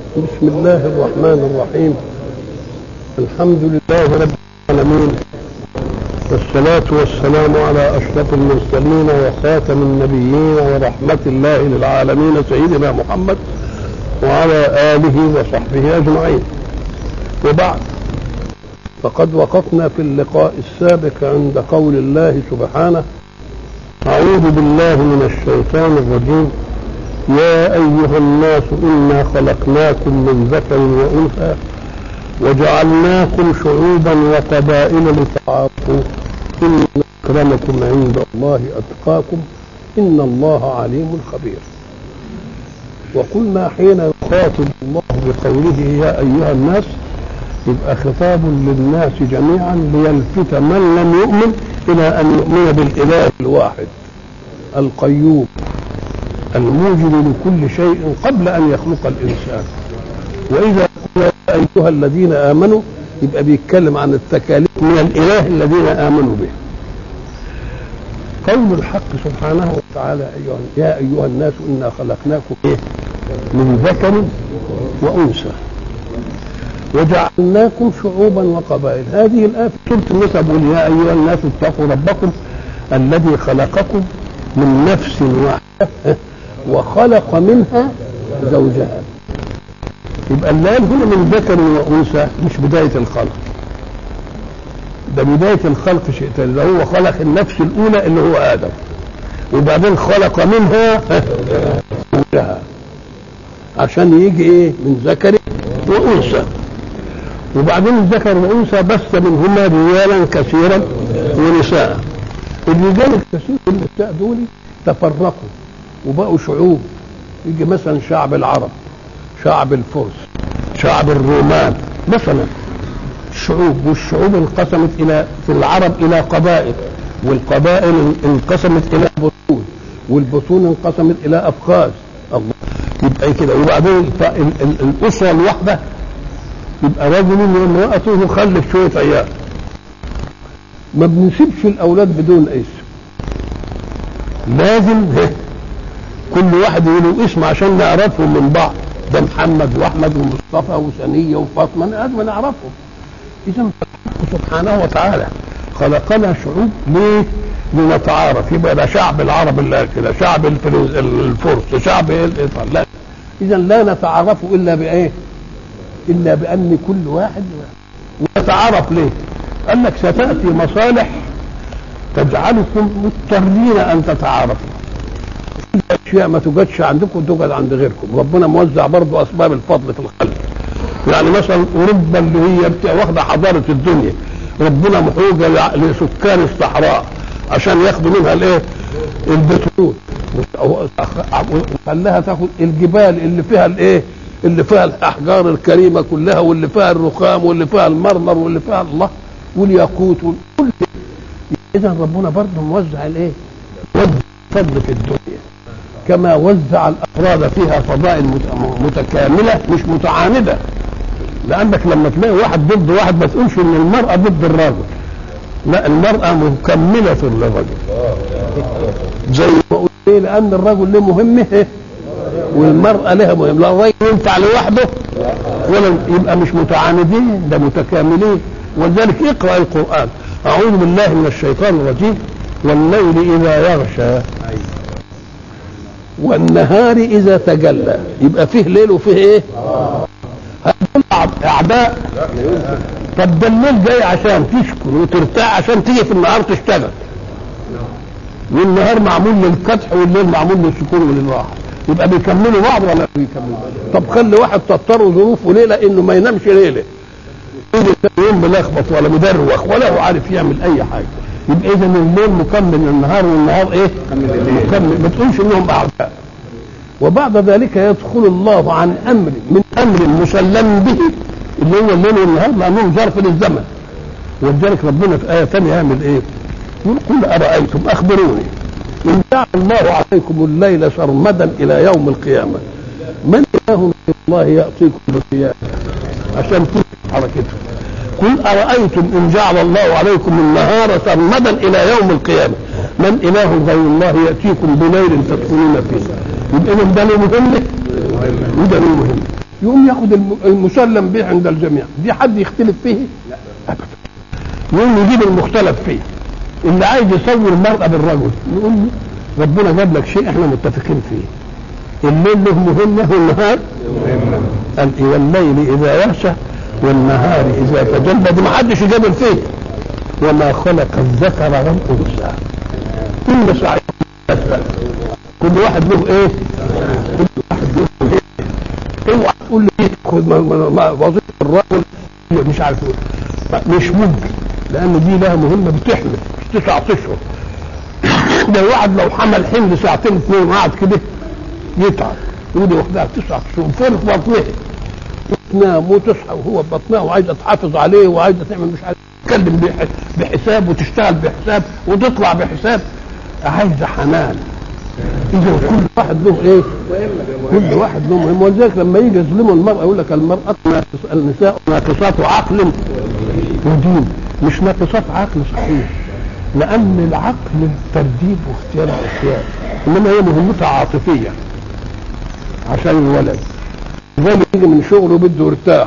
بسم الله الرحمن الرحيم الحمد لله رب العالمين والصلاة والسلام على أشرف المرسلين وخاتم النبيين ورحمة الله للعالمين سيدنا محمد وعلى آله وصحبه أجمعين وبعد فقد وقفنا في اللقاء السابق عند قول الله سبحانه أعوذ بالله من الشيطان الرجيم يا أيها الناس إنا خلقناكم من ذكر وأنثى وجعلناكم شعوبا وقبائل لتعارفوا إن أكرمكم عند الله أتقاكم إن الله عليم خبير وقلنا حين يخاطب الله بقوله يا أيها الناس يبقى خطاب للناس جميعا ليلفت من لم يؤمن إلى أن يؤمن بالإله الواحد القيوم الموجد لكل شيء قبل أن يخلق الإنسان وإذا يا أيها الذين آمنوا يبقى بيتكلم عن التكاليف من الإله الذين آمنوا به قول الحق سبحانه وتعالى أيها يا أيها الناس إنا خلقناكم إيه؟ من ذكر وأنثى وجعلناكم شعوبا وقبائل هذه الآية في سورة النساء بيقول يا أيها الناس اتقوا ربكم الذي خلقكم من نفس واحدة وخلق منها زوجها يبقى اللام هنا من ذكر وانثى مش بدايه الخلق ده بدايه الخلق شيء تاني ده هو خلق النفس الاولى اللي هو ادم وبعدين خلق منها زوجها عشان يجي ايه من ذكر وانثى وبعدين الذكر والانثى بث منهما رجالا كثيرا ونساء الرجال الكثير والنساء دول تفرقوا وبقوا شعوب يجي مثلا شعب العرب شعب الفرس شعب الرومان مثلا الشعوب والشعوب انقسمت الى في العرب الى قبائل والقبائل انقسمت الى بطون والبطون انقسمت الى افخاذ الله يبقى كده وبعدين الاسره الواحده يبقى رجل وامراته خلف شويه عيال ما بنسيبش الاولاد بدون اسم لازم كل واحد له اسم عشان نعرفهم من بعض ده محمد واحمد ومصطفى وثنيه وفاطمه لازم نعرفهم اذا سبحانه وتعالى خلقنا شعوب ليه؟ لنتعارف يبقى ده شعب العرب اللي كده شعب الفرس شعب الايطال لا اذا لا نتعرف الا بايه؟ الا بان كل واحد ونتعرف ليه؟ قال لك ستاتي مصالح تجعلكم مضطرين ان تتعارفوا اشياء ما توجدش عندكم توجد عند غيركم ربنا موزع برضه اسباب الفضل في الخلق يعني مثلا اوروبا اللي هي واخده حضاره الدنيا ربنا محوجه لسكان الصحراء عشان ياخدوا منها الايه البترول وخلاها تاخد الجبال اللي فيها الايه اللي فيها الاحجار الكريمه كلها واللي فيها الرخام واللي فيها المرمر واللي فيها الله والياقوت كل اذا ربنا برضه موزع الايه وزع فضل في الدنيا كما وزع الافراد فيها فضائل متكامله مش متعانده لانك لما تلاقي واحد ضد واحد ما تقولش ان المراه ضد الرجل لا المراه مكمله للرجل زي ما قلت ايه لان الرجل له مهمه والمراه لها مهم لا الرجل ينفع لوحده ولا يبقى مش متعاندين ده متكاملين ولذلك اقرا القران اعوذ بالله من الشيطان الرجيم والليل اذا يغشى والنهار اذا تجلى يبقى فيه ليل وفيه ايه هدول اعداء طب ده الليل جاي عشان تشكر وترتاح عشان تيجي في النهار تشتغل والنهار معمول للفتح والليل معمول للسكون وللراحه يبقى بيكملوا بعض ولا بيكملوا طب خلي واحد تضطر ظروفه ليله انه ما ينامش ليله يوم ملخبط ولا مدروخ ولا هو عارف يعمل اي حاجه يبقى اذا الليل مكمل للنهار والنهار ايه؟ مكمل ما تقولش انهم اعداء وبعد ذلك يدخل الله عن امر من امر مسلم به اللي هو الليل والنهار لانهم ظرف للزمن ولذلك ربنا في ايه ثانيه يعمل ايه؟ يقول قل ارايتم اخبروني ان جعل الله عليكم الليل سرمدا الى يوم القيامه من اله من الله ياتيكم بضياء عشان تشوف حركته قل أرأيتم إن جعل الله عليكم النهار سرمدا إلى يوم القيامة من إله غير الله يأتيكم بليل تدخلون فيه يبقى إذا ده له مهمة وده له مهمة يقوم ياخد الم- المسلم به عند الجميع دي حد يختلف فيه ابدا يقوم يجيب المختلف فيه اللي عايز يسوي المرأة بالرجل نقول له ربنا جاب لك شيء احنا متفقين فيه الليل له مهمة والنهار قال إيه والليل إذا يغشى والنهار إذا تجلى دي ما حدش يجادل فيه وما خلق الذكر والأنثى كل سعي كل واحد له ايه؟ كل واحد له ايه؟ اوعى تقول لي خد ما- ما- ما- وظيفه الرجل مش عارف ايه مش ممكن لان دي لها مهمه بتحمل مش تسعة اشهر ده واحد لو حمل حمل ساعتين اثنين وقعد كده يتعب ودي واخدها تسعة اشهر فين في بطنها تنام وتصحى وهو في بطنها وعايزه تحافظ عليه وعايزه تعمل مش عارف تتكلم بح- بحساب وتشتغل بحساب وتطلع بحساب عايزه حنان اذا كل واحد له ايه؟ كل واحد له مهم ولذلك لما يجي يظلموا المراه يقول لك المراه ناقص- النساء ناقصات عقل ودين مش ناقصات عقل صحيح لان العقل ترتيب واختيار الاشياء انما هي مهمتها عاطفيه عشان الولد زي ما يجي من شغله بده يرتاح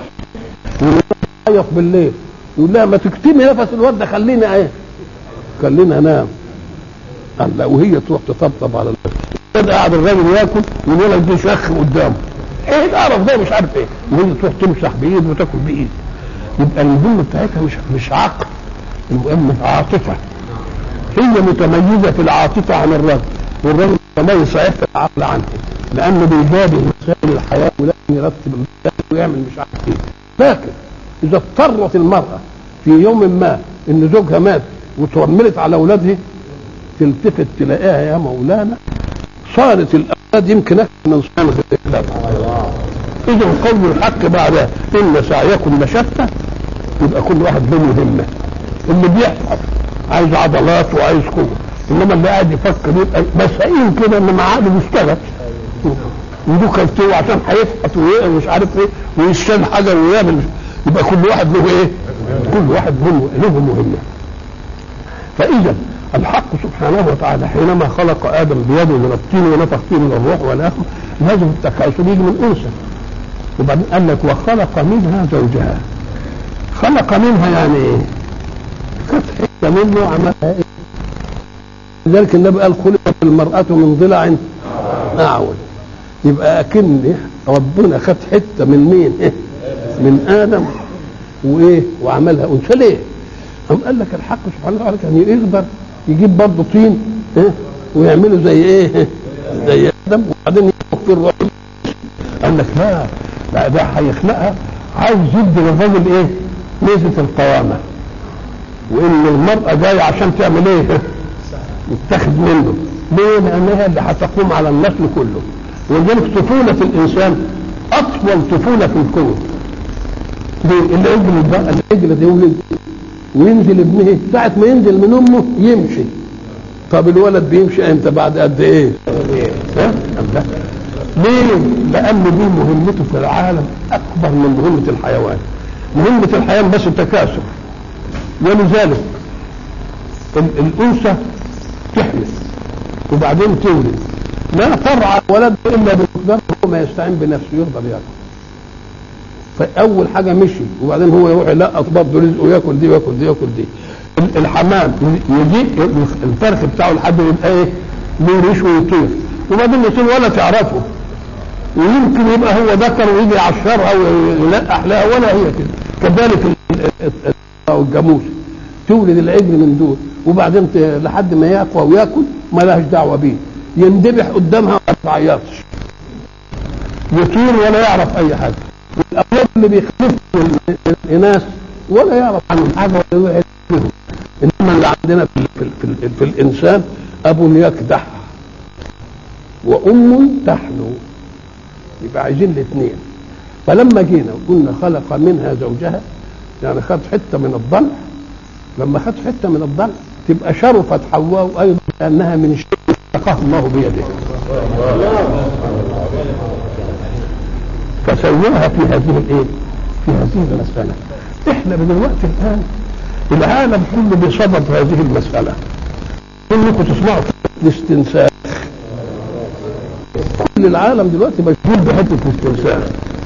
ويعيط بالليل يقول لها ما تكتمي نفس الواد ده خلينا ايه خلينا انام قال لا وهي تروح تطبطب على الولد الولد قاعد الراجل ياكل والولد دي شخ قدامه ايه القرف ده مش عارف ايه وهي تروح تمسح بايد وتاكل بايد يبقى المهمه بتاعتها مش مش عقل المهم عاطفه هي متميزه في العاطفه عن الرجل والرجل متميز صحيح في العقل عنه لانه بيجابه مسائل الحياه ولازم يرتب المسائل ويعمل مش عارف ايه لكن اذا اضطرت المراه في يوم ما ان زوجها مات وترملت على اولادها تلتفت تلاقيها يا مولانا صارت الاولاد يمكن اكثر من صيانه الاولاد اذا قول الحق بعد ان سعيكم لشتى يبقى كل واحد له مهمه اللي بيحفظ عايز عضلات وعايز قوه انما اللي قاعد يفكر يبقى مسائل كده ان معاه بيشتغل ودوك يفتوه عشان هيفحط ومش عارف ايه ويشتغل حاجه ويعمل يبقى كل واحد له ايه؟ كل واحد له له مهمه فاذا الحق سبحانه وتعالى حينما خلق ادم بيده من الطين ونفخ فيه من الروح والاخر لازم التكاثر يجي من انثى وبعدين قال لك وخلق منها زوجها خلق منها يعني ايه؟ كانت حته منه عملها ايه؟ لذلك النبي قال خلقت المرأة من ضلع أعوج يبقى أكن ربنا خد حتة من مين؟ إيه؟ من آدم وإيه؟ وعملها أنثى ليه؟ أم قال لك الحق سبحانه وتعالى كان يقدر يجيب برضه طين إيه؟ ويعمله زي إيه؟ زي آدم وبعدين ينفخ في الرجل قال لك لا لا ده هيخلقها عايز يدي للراجل إيه؟ ميزة القوامة وإن المرأة جاية عشان تعمل إيه؟ يتخذ منه ليه؟ لأنها اللي هتقوم على النسل كله ولذلك طفولة الإنسان أطول طفولة في الكون ليه؟ العجل البقى العجل ده يولد وينزل ابنه ساعة ما ينزل من أمه يمشي طب الولد بيمشي امتى بعد قد ايه؟ ها؟ لا. ليه؟ لأن دي مهمته في العالم أكبر من مهمة الحيوان مهمة الحيوان بس التكاثر ولذلك ال- الأنثى تحمل وبعدين تولد لا ترعى ولد الا بمقدار هو ما يستعين بنفسه يقدر ياكل فاول حاجه مشي وبعدين هو يروح يلقط برضه رزقه ياكل دي وياكل دي وياكل دي ال- الحمام يجي الفرخ بتاعه لحد ما يبقى ايه له ريش ويطير وبعدين يطير ولا تعرفه ويمكن يبقى هو ذكر ويجي يعشرها ويلقح لها ولا هي كده كذلك ال- ال- ال- او الجاموس تولد العجل من دول وبعدين ت- لحد ما يقوى وياكل ما لهاش دعوه بيه يندبح قدامها وما تعيطش يطير ولا يعرف اي حاجه والاولاد اللي بيخلفوا ال- الاناث ولا يعرف عنهم حاجه ولا يوعي بهم انما اللي عندنا في, ال- في, ال- في, ال- في الانسان اب يكدح وام تحنو يبقى عايزين الاثنين فلما جينا وقلنا خلق منها زوجها يعني خد حته من الضلع لما خد حته من الضلع تبقى شرفت حواء ايضا لانها من الشيء خلقه الله بيده فسواها في هذه الايه؟ في هذه المساله احنا من الوقت الان العالم كله بصدد هذه المساله كلكم تسمعوا الاستنساخ كل العالم دلوقتي مشغول بحته الاستنساخ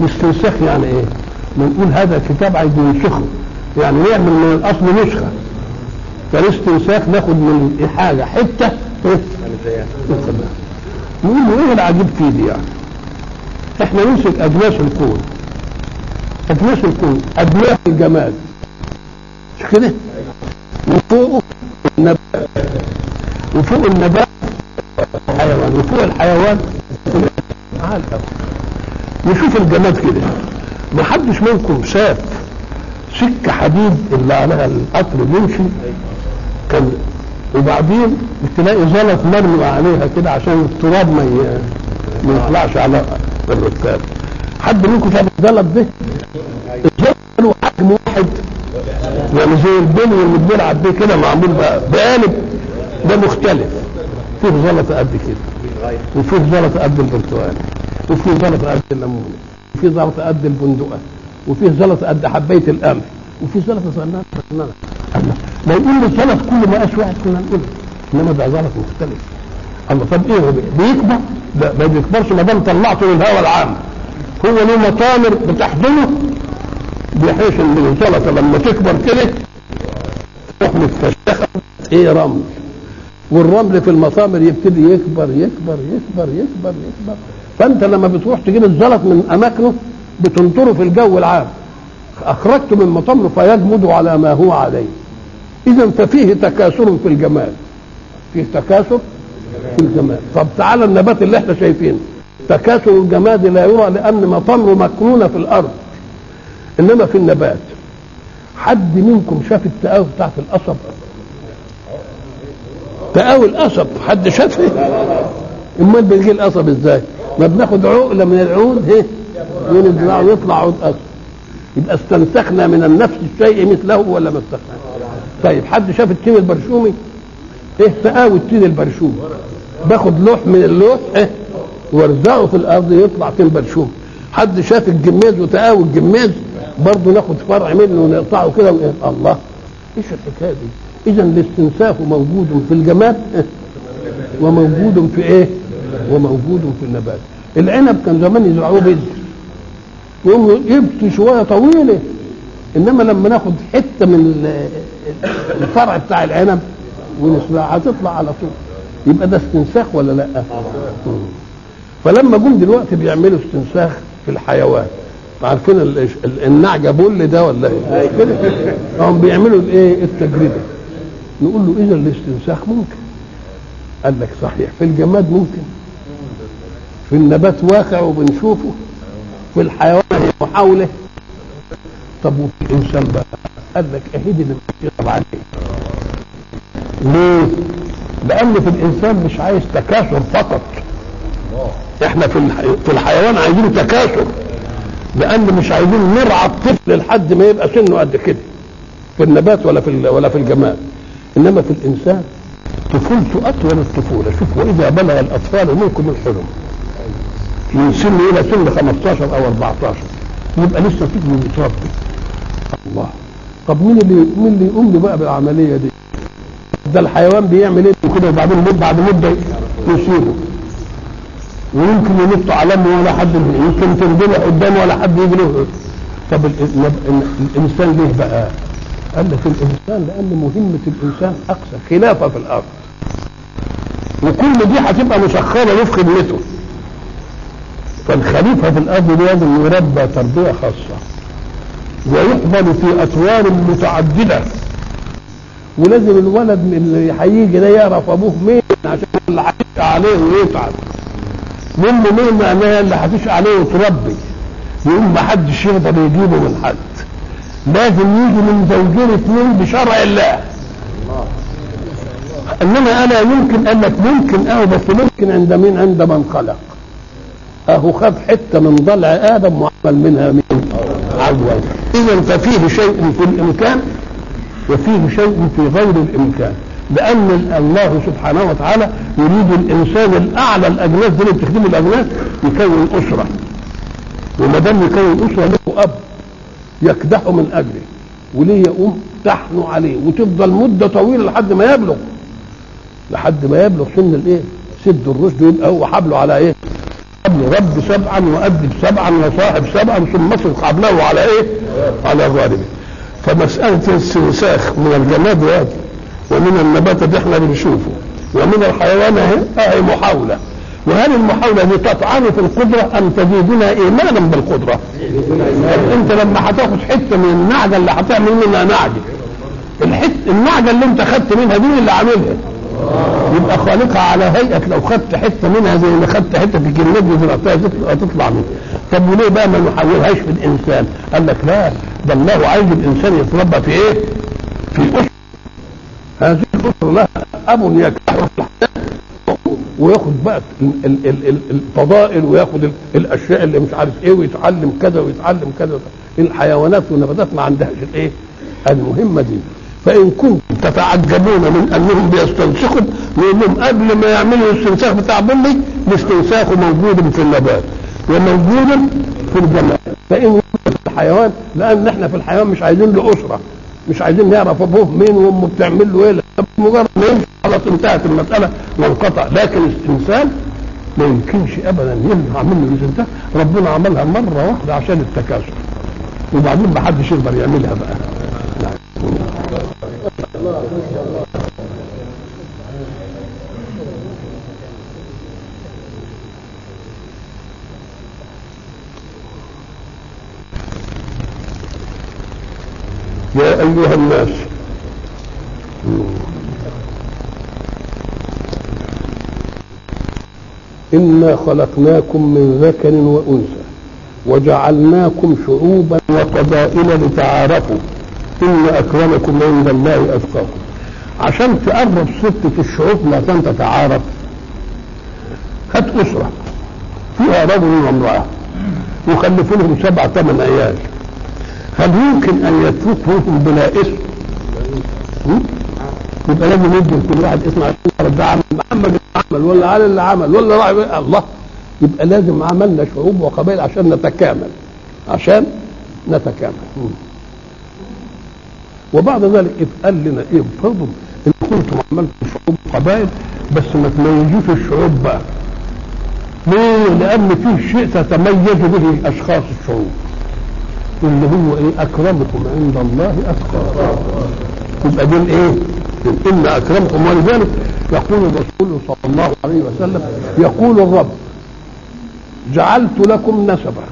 واستنساخ يعني ايه؟ ما نقول هذا كتاب عايز ينسخه يعني يعمل من الاصل نسخه فالاستنساخ ناخد من حاجه حته إيه؟ ناخدها. نقول له ايه العجيب فيه دي يعني؟ احنا نمسك اجناس الكون اجناس الكون ادويه الجماد مش كده؟ وفوقه النبات وفوق النبات حيوان وفوق الحيوان تعال نشوف الجماد كده ما حدش منكم شاف سكة حديد اللي عليها القطر بيمشي كان وبعدين تلاقي زلط مرمي عليها كده عشان التراب ما ي- ما يطلعش على الركاب حد منكم شاف الزلط ده؟ الزلط له حجم واحد يعني زي البني اللي بنلعب بيه كده معمول بقى بقالب ده مختلف فيه زلطه قد كده وفيه زلطه قد البرتقال وفيه زلطه قد الليمون وفيه زلطه قد البندقه وفيه زلطه قد حبايه القمح وفيه زلطه صغننه صغننه الله ما يقول لي الزلط كل ما قاس واحد كنا نقول انما ده زلط مختلف الله طب ايه هو بيكبر؟ لا ما بيكبرش ما دام طلعته للهواء العام هو له مطامر بتحضنه بحيث ان الزلطه لما تكبر كده تروح متفشخه ايه رمل والرمل في المطامر يبتدي يكبر يكبر يكبر يكبر يكبر فانت لما بتروح تجيب الزلط من اماكنه بتنطره في الجو العام اخرجته من مطامره فيجمد على ما هو عليه اذا ففيه تكاثر في الجمال فيه تكاثر في الجمال طب تعالى النبات اللي احنا شايفينه تكاثر الجماد لا يرى لان مطامره مكنونه في الارض انما في النبات حد منكم شاف التقاوي بتاعت القصب تقاوي القصب حد شافها امال بنجي القصب ازاي ما بناخد عقله من العود ايه ونزرعه ويطلع عود قصب يبقى استنسخنا من النفس الشيء مثله ولا ما استنسخنا طيب حد شاف التين البرشومي ايه تقاوي التين البرشومي باخد لوح من اللوح ايه وارزعه في الارض يطلع تين برشوم حد شاف الجماز وتقاوي الجماز برضه ناخد فرع منه ونقطعه كده ونقول الله ايش الحكايه دي اذا الاستنساخ موجود في الجماد إيه؟ وموجود في ايه وموجود في النبات العنب كان زمان يزرعوه بذر يقوم يبكي شويه طويله انما لما ناخد حته من ال- الفرع بتاع العنب ونسرعها هتطلع على طول يبقى ده استنساخ ولا لا؟ مم. فلما جم دلوقتي بيعملوا استنساخ في الحيوان عارفين ال- ال- النعجه بول ده ولا ايه؟ كده هم بيعملوا الايه؟ التجربه نقول له اذا الاستنساخ ممكن قال لك صحيح في الجماد ممكن في النبات واقع وبنشوفه في الحيوان هي محاوله طب وفي الانسان بقى قال لك اهيد اللي بيطلب عليه ليه؟ لان في الانسان مش عايز تكاثر فقط احنا في الح- في الحيوان عايزين تكاثر لان مش عايزين نرعى الطفل لحد ما يبقى سنه قد كده في النبات ولا في ال- ولا في الجمال انما في الانسان طفولته اطول الطفوله شوف واذا بلغ الاطفال منكم الحلم من سن الى سن 15 او 14 يبقى لسه طفل بيتربي الله طب مين اللي مين اللي يقوم له بقى بالعمليه دي؟ ده الحيوان بيعمل ايه وكده وبعدين مد- بعد مده يصيبه ويمكن ينط على امه ولا حد يمكن تنزله قدامه ولا حد يجي له طب ال- ال- ال- الانسان ليه بقى؟ قال لك الانسان لان مهمه الانسان اقصى خلافه في الارض وكل دي هتبقى مسخره له في خدمته فالخليفه في الارض لازم يربى تربيه خاصه ويقبل في اطوار متعدده ولازم الولد من اللي هيجي ده يعرف ابوه مين عشان اللي هيشقى عليه ويتعب منه مين معناها اللي هتشقى عليه وتربي يقوم ما حدش يقدر يجيبه من حد لازم يجي من زوجين اثنين بشرع الله انما انا يمكن قال لك ممكن اه بس ممكن عند مين عند من خلق اهو خد حته من ضلع ادم وعمل منها مين عدوى اذا ففيه شيء في الامكان وفيه شيء في غير الامكان لان الله سبحانه وتعالى يريد الانسان الاعلى الاجناس دي اللي بتخدمه الاجناس يكون اسره وما دام يكون اسره له اب يكدح من اجله وليه يقوم تحنو عليه وتفضل مده طويله لحد ما يبلغ لحد ما يبلغ سن الايه؟ سد الرشد يبقى هو حبله على ايه؟ قبل رب سبعا وأدب سبعا وصاحب سبعا ثم اصرف قبله على ايه؟ على ظالمه فمسألة الاستنساخ من الجماد وادي ومن النبات اللي احنا بنشوفه ومن الحيوان اهي اهي محاولة وهل المحاولة دي تطعن في القدرة أم تزيدنا إيمانا بالقدرة؟ أنت لما هتاخد حتة من النعجة اللي هتعمل منها نعجة الحت النعجة اللي أنت خدت منها دي اللي عاملها يبقى خالقها على هيئة لو خدت حتة منها زي ما خدت حتة في الجنود وزرعتها تطلع, تطلع منها طب وليه بقى ما نحولهاش في الإنسان؟ قال لك لا ده الله عايز الإنسان يتربى في إيه؟ في أسرة هذه الأسرة لها أب يكتحر في الحياة وياخد بقى ال- ال- ال- ال- الفضائل وياخد ال- الاشياء اللي مش عارف ايه ويتعلم كذا ويتعلم كذا الحيوانات والنباتات ما عندهاش الايه المهمه دي فان كنتم تتعجبون من انهم بيستنسخوا نقول لهم قبل ما يعملوا الاستنساخ بتاع بني الاستنساخ موجود في النبات وموجود في الجمال فان وجد في الحيوان لان احنا في الحيوان مش عايزين له اسره مش عايزين نعرف ابوه مين وامه بتعمل له ايه لا، مجرد ما يمشي خلاص انتهت المساله وانقطع لكن الاستنساخ ما يمكنش ابدا يمنع منه الاستنساخ ربنا عملها مره واحده عشان التكاثر وبعدين ما حدش يقدر يعملها بقى نعم. يا ايها الناس إنا خلقناكم من ذكر وأنثى وجعلناكم شعوبا وقبائل لتعارفوا إن أكرمكم عند الله أتقاكم عشان تقرب ستة الشعوب عشان تتعارف هات أسرة فيها رجل وامرأة وخلفوا لهم سبع ثمان عيال هل يمكن أن يتركوهم بلا اسم؟ هم؟ يبقى لازم يدي لكل واحد اسم عشان يعرف ده عمل محمد اللي عمل ولا علي اللي عمل ولا راح الله يبقى لازم عملنا شعوب وقبائل عشان نتكامل عشان نتكامل مم. وبعد ذلك اتقال لنا ايه فرضوا ان كنتم عملتم شعوب وقبائل بس ما تميزوش الشعوب بقى ليه؟ لأن فيه شيء تتميز به أشخاص الشعوب اللي هو إيه؟ أكرمكم عند الله أتقاكم يبقى دول ايه ان اكرمكم ولذلك يقول الرسول صلى الله عليه وسلم يقول الرب جعلت لكم نسبا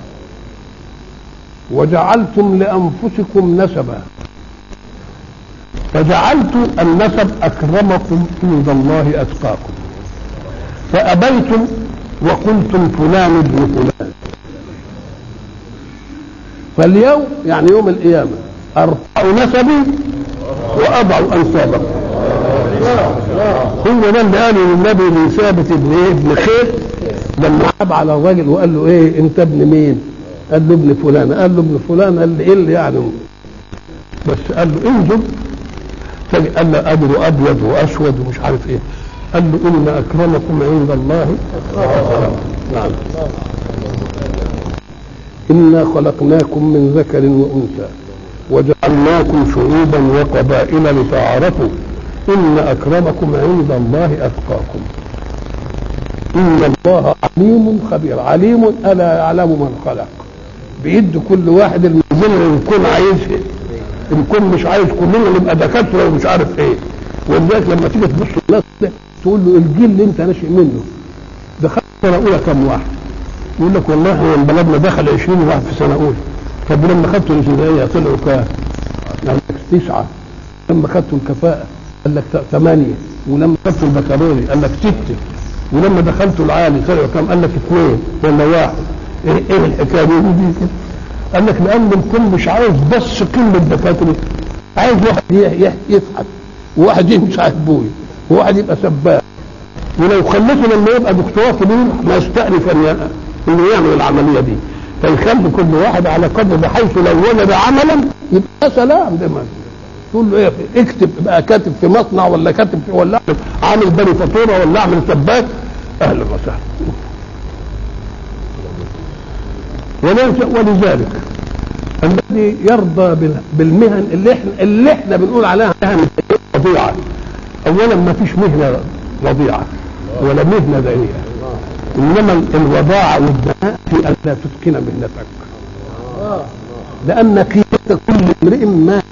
وجعلتم لانفسكم نسبا فجعلت النسب اكرمكم عند الله اتقاكم فابيتم وقلتم فلان ابن فلان فاليوم يعني يوم القيامه ارفع نسبي واضع انسابكم هو ده اللي قاله للنبي لثابت ابن ايه ابن خير لما عاب على الراجل وقال له ايه انت ابن مين قال له ابن فلان قال له ابن فلان قال له ايه اللي يعني بس قال له انزل فجأة قال له أجر أبيض وأسود ومش عارف إيه قال له إن أكرمكم عند الله نعم إنا خلقناكم من ذكر وأنثى وجعلناكم شعوبا وقبائل لتعارفوا إن أكرمكم عند الله أتقاكم إن الله عليم خبير عليم ألا يعلم من خلق بيد كل واحد المنزل إن كن عايز إن كن مش عايز كلنا نبقى دكاترة ومش عارف إيه ولذلك لما تيجي تبص الناس ده تقول له الجيل اللي أنت ناشئ منه دخلت سنة أولى كم واحد يقول لك والله احنا من بلدنا دخل 20 واحد في سنة أولى طب لما خدتوا الابتدائية طلعوا كام؟ قال لك تسعة لما خدتوا الكفاءة قال لك ثمانية ولما خدتوا البكالوري قال لك ستة ولما دخلتوا العالي طلعوا كام؟ قال لك اثنين ولا واحد ايه, إيه الحكاية دي دي كده؟ قال لك لأن الكل مش عايز بس قلة دكاترة عايز واحد يفحت وواحد يمشي على ابوي وواحد يبقى سباك ولو خليته لما يبقى دكتوراه كبير ما يستأنف ان انه يعمل العمليه دي فيخلي كل واحد على قدر بحيث لو وجد عملا يبقى سلام دايما تقول له ايه اكتب بقى كاتب في مصنع ولا كاتب في ولا عامل بني فاتوره ولا اعمل سباك اهلا وسهلا ولذلك الذي يرضى بالمهن اللي احنا اللي احنا بنقول عليها مهن رضيعه اولا ما فيش مهنه رضيعه ولا مهنه دنيئه انما الوضاعه والدناء في ان لا تتقن مهنتك لان قيمه كل امرئ ما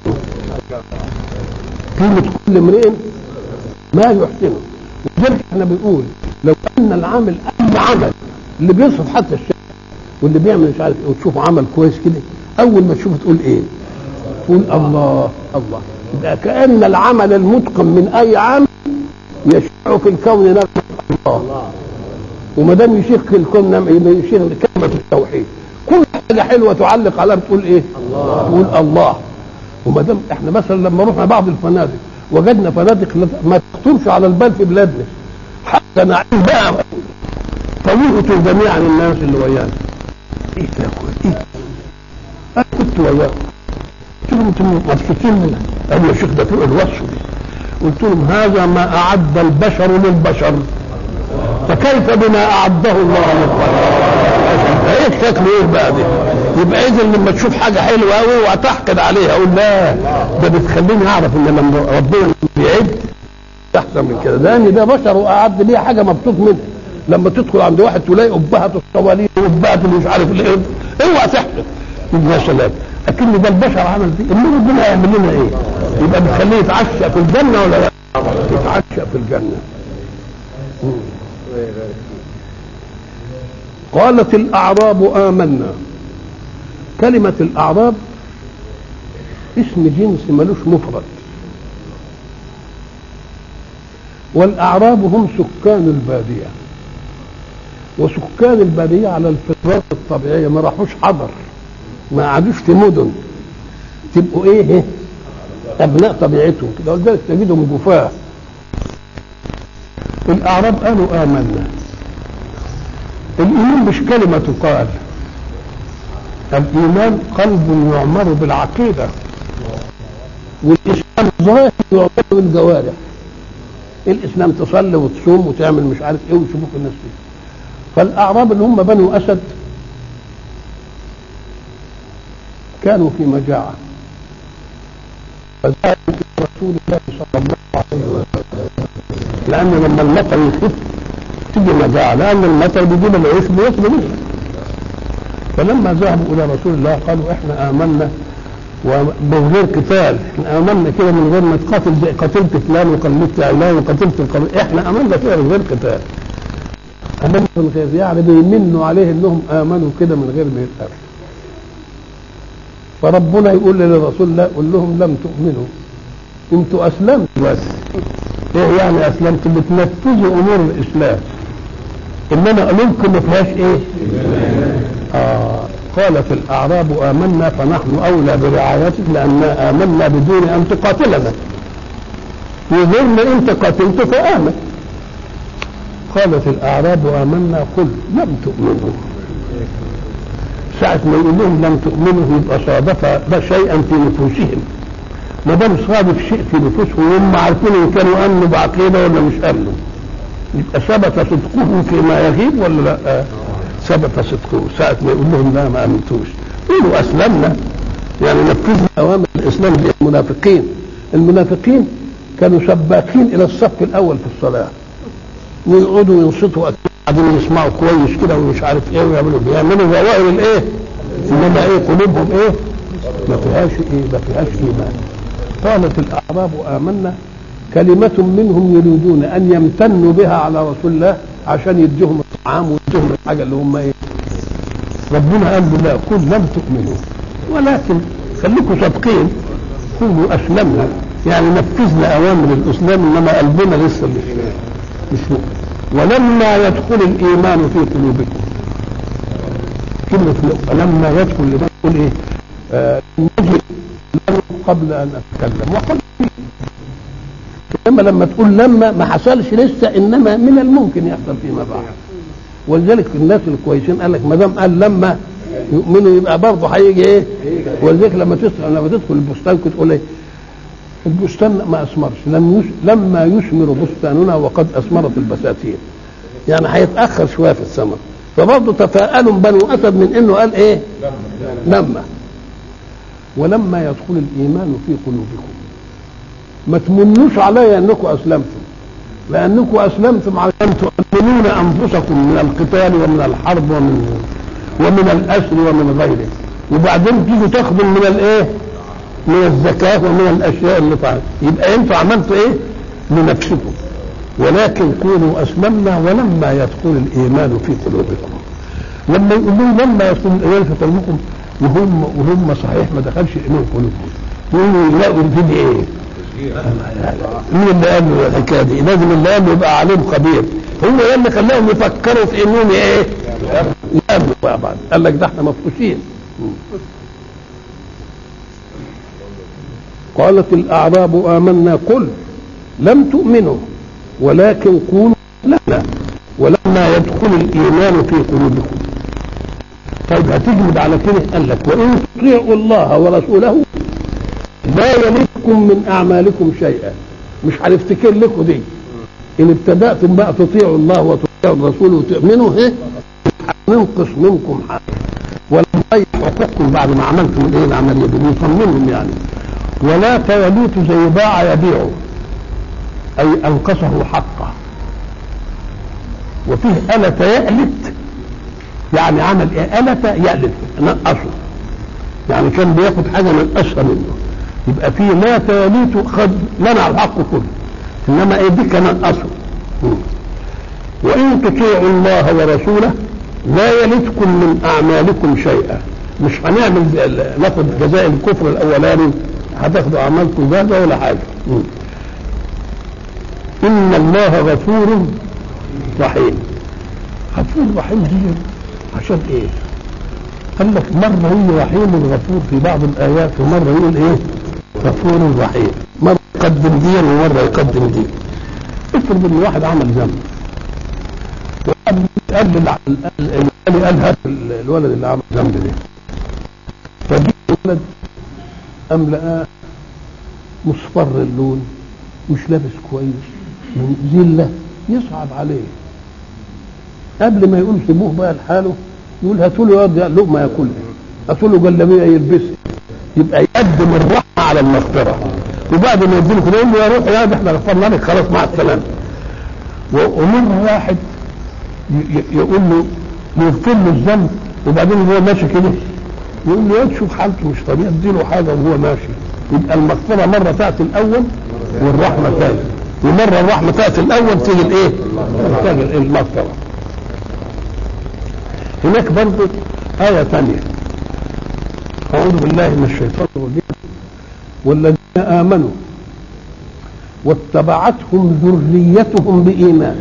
قيمه كل امرئ ما يحسنه ولذلك احنا بنقول لو ان العامل اي عمل اللي بيصرف حتى الشيء واللي بيعمل مش عارف ايه وتشوفه عمل كويس كده اول ما تشوفه تقول ايه؟ تقول الله الله يبقى كان العمل المتقن من اي عمل يشيع في الكون نغمه الله وما دام يشيخ في الكون نم- يشيخ كلمه التوحيد كل حاجه حلوه تعلق عليها بتقول ايه؟ الله تقول الله وما دام احنا مثلا لما رحنا بعض الفنادق وجدنا فنادق لا- ما تخطرش على البال في بلادنا حتى نعيم بقى طويلة جميعا الناس اللي ويانا ايه ده يا اخويا ايه انا كنت وياهم قلت لهم انتم مبسوطين منها قالوا يا شيخ ده فوق الوصف دي قلت لهم هذا ما اعد البشر للبشر فكيف بما اعده الله للبشر ايه شكله ايه بقى دي يبقى اذا لما تشوف حاجه حلوه قوي وهتحقد عليها اقول لا ده بتخليني اعرف ان لما ربنا بيعد احسن من كده لان ده بشر واعد ليه حاجه مبسوط منها لما تدخل عند واحد تلاقي ابهه الصوالين وابهه اللي مش عارف الايه اوعى تحقد يا سلام اكن ده البشر عمل دي امال ربنا يعمل لنا ايه؟ يبقى بتخليه يتعشى في الجنه ولا لا؟ يتعشى في الجنه قالت الاعراب امنا كلمه الاعراب اسم جنس ملوش مفرد والاعراب هم سكان الباديه وسكان الباديه على الفطرات الطبيعيه ما راحوش حضر ما قعدوش في مدن تبقوا ايه ابناء طبيعتهم كده ولذلك تجدهم جفاه الاعراب قالوا امنا الايمان مش كلمه تقال الايمان قلب يعمر بالعقيده والاسلام ظاهر يعمر بالجوارح الاسلام تصلي وتصوم وتعمل مش عارف ايه ويشوفوك الناس دي فالاعراب اللي هم بنو اسد كانوا في مجاعه فذهبوا الى رسول الله صلى الله عليه وسلم لان لما المطر يخف تيجي مجاعه لان المطر بيجيب العيش بيصل منه فلما ذهبوا الى رسول الله قالوا احنا امنا ومن غير قتال احنا امنا كده من غير ما تقاتل زي قتلت فلان وقلبت علان وقتلت القبيل احنا امنا كده من غير قتال امنا من غير يعني بيمنوا عليه انهم امنوا كده من غير ما يتقاتلوا فربنا يقول للرسول لا قول لهم لم تؤمنوا انتوا اسلمتوا بس ايه يعني اسلمتوا بتنفذوا امور الاسلام انما قلوبكم ما فيهاش ايه آه قالت الاعراب امنا فنحن اولى برعايتك لاننا امنا بدون ان تقاتلنا وغيرنا انت قاتلت فامن قالت الاعراب امنا قل لم تؤمنوا ساعة ما يقول لهم لم تؤمنوا يبقى صادف ده شيئا في نفوسهم ما دام صادف شيء في نفوسهم وهم عارفين ان كانوا امنوا بعقيده ولا مش امنوا يبقى ثبت صدقهم فيما يغيب ولا لا؟ ثبت صدقه ساعة ما يقول لهم لا ما امنتوش قولوا اسلمنا يعني نفذنا اوامر الاسلام للمنافقين المنافقين كانوا سباقين الى الصف الاول في الصلاه ويقعدوا ينصتوا بعدين يسمعوا كويس كده ومش عارف ايه ويعملوا بيعملوا ظواهر الايه انما ايه قلوبهم ايه ما فيهاش ايه ما فيهاش ايمان قالت الاعراب امنا كلمة منهم يريدون ان يمتنوا بها على رسول الله عشان يديهم الطعام ويديهم الحاجة اللي هم ايه ربنا قال له لا قل لم تؤمنوا ولكن خليكم صادقين قولوا اسلمنا يعني نفذنا اوامر الاسلام انما قلبنا لسه مش مش مؤمن ولما يدخل الايمان في قلوبكم كلمة لما يدخل الايمان يقول ايه؟ آه نجد له قبل ان اتكلم وقل انما لما تقول لما ما حصلش لسه انما من الممكن يحصل فيما بعد ولذلك الناس الكويسين قال لك ما دام قال لما يؤمنوا يبقى برضه هيجي ايه؟ ولذلك لما تدخل لما تدخل البستان كنت تقول ايه؟ البستان ما اثمرش لم يس... لما يثمر بستاننا وقد اثمرت البساتين يعني هيتاخر شويه في الثمر فبرضه تفاءلوا بنو اسد من انه قال ايه لما ولما يدخل الايمان في قلوبكم ما تمنوش علي انكم اسلمتم لانكم اسلمتم علشان تؤمنون انفسكم من القتال ومن الحرب ومن ومن الاسر ومن غيره وبعدين تيجوا تاخذوا من الايه من الزكاه ومن الاشياء اللي فعلت يبقى انتوا عملتوا ايه لنفسكم ولكن كونوا اسلمنا ولما يدخل الايمان في قلوبكم لما يقولون لما يدخل الايمان في قلوبكم وهم وهم صحيح ما دخلش الايمان في قلوبكم يقولوا يلاقوا في ايه مين اللي قال له الحكايه دي؟ لازم اللي قال له يبقى عليم خبير هو ده اللي خلاهم يفكروا في انهم ايه؟ يامنوا بقى بعد قال لك ده احنا مفقوسين قالت الاعراب امنا قل لم تؤمنوا ولكن قولوا لنا ولما يدخل الايمان في قلوبكم طيب هتجمد على كده قال لك وان تطيعوا الله ورسوله لا يلدكم من اعمالكم شيئا مش هنفتكر لكم دي ان ابتداتم بقى تطيعوا الله وتطيعوا الرسول وتؤمنوا ايه هننقص منكم حاجه ولا نضيع حقوقكم بعد ما عملتم الايه العمليه دي نطمنهم يعني ولا توليتوا زي باع يبيع اي انقصه حقه وفيه ألت يألت يعني عمل ايه ألت يألت نقصه يعني كان بياخد حاجه نقصها منه يبقى في لا تواليت خد منع الحق كله انما ايه دي كان نقصه وان تطيعوا الله ورسوله لا يلدكم من اعمالكم شيئا مش هنعمل ناخد جزاء الكفر الاولاني هتاخدوا اعمالكم جاهزه ولا حاجه ان الله غفور رحيم غفور رحيم دي عشان ايه قال لك مرة يقول رحيم غفور في بعض الآيات ومرة يقول إيه غفور رحيم مرة يقدم دي ومرة يقدم دي افرض إن واحد عمل ذنب وقال قال قال قال هات الولد اللي عمل ذنب ده فجيب الولد أم لقاه مصفر اللون مش لابس كويس من ذلة يصعب عليه قبل ما يقول سيبوه بقى لحاله يقول هاتوا له ياض لقمه ياكلها هاتوا له جلابيه يلبسها يبقى يقدم الرحمه على المغفره وبعد ما يديله كده يقول له يا روح يا ده احنا غفرنا لك خلاص مع السلامه ومره واحد يقول له يغفر له الذنب وبعدين هو ماشي كده يقول له يا شوف حالته مش طبيعي اديله حاجه وهو ماشي يبقى المغفره مره تاتي الاول والرحمه تاتي ومره الرحمه تاتي الاول تيجي الايه؟ تيجي المغفره هناك برضه آية ثانية أعوذ بالله من الشيطان الرجيم والذين آمنوا واتبعتهم ذريتهم بإيمان